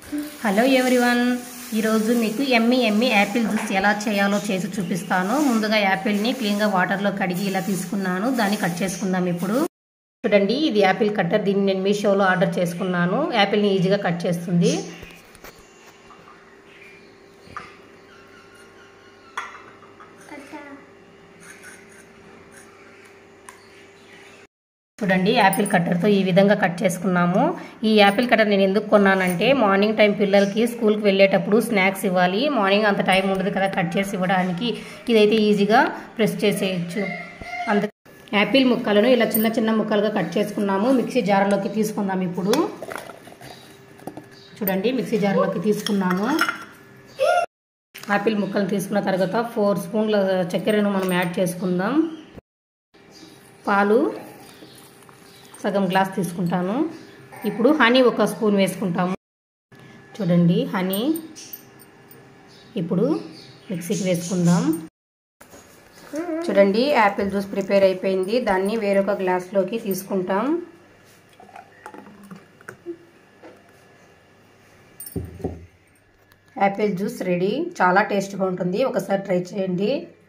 hello everyone ఈరోజు మీకు ఎమ్మి ఎమ్మి Apple juice ఎలా చేయాలో చేసి చూపిస్తాను ముందుగా యాపిల్ని క్లీన్గా వాటర్లో కడిగి ఇలా తీసుకున్నాను దాన్ని కట్ చేసుకుందాం ఇప్పుడు చూడండి ఇది యాపిల్ కట్టర్ దీన్ని నేను మీషోలో ఆర్డర్ చేసుకున్నాను యాపిల్ని ఈజీగా కట్ చేస్తుంది చూడండి యాపిల్ కట్టర్తో ఈ విధంగా కట్ చేసుకున్నాము ఈ యాపిల్ కట్టర్ నేను ఎందుకు కొన్నానంటే మార్నింగ్ టైం పిల్లలకి స్కూల్కి వెళ్ళేటప్పుడు స్నాక్స్ ఇవ్వాలి మార్నింగ్ అంత టైం ఉండదు కదా కట్ చేసి ఇవ్వడానికి ఇదైతే ఈజీగా ప్రెస్ చేసేయచ్చు అంత యాపిల్ ముక్కలను ఇలా చిన్న చిన్న ముక్కలుగా కట్ చేసుకున్నాము మిక్సీ జార్లోకి తీసుకుందాం ఇప్పుడు చూడండి మిక్సీ జార్లోకి తీసుకున్నాము యాపిల్ ముక్కలు తీసుకున్న తర్వాత ఫోర్ స్పూన్ల చక్కెరను మనం యాడ్ చేసుకుందాం పాలు సగం గ్లాస్ తీసుకుంటాను ఇప్పుడు హనీ ఒక స్పూన్ వేసుకుంటాము చూడండి హనీ ఇప్పుడు మిక్సీకి వేసుకుందాం చూడండి యాపిల్ జ్యూస్ ప్రిపేర్ అయిపోయింది దాన్ని వేరొక గ్లాస్లోకి తీసుకుంటాం యాపిల్ జ్యూస్ రెడీ చాలా టేస్ట్గా ఉంటుంది ఒకసారి ట్రై చేయండి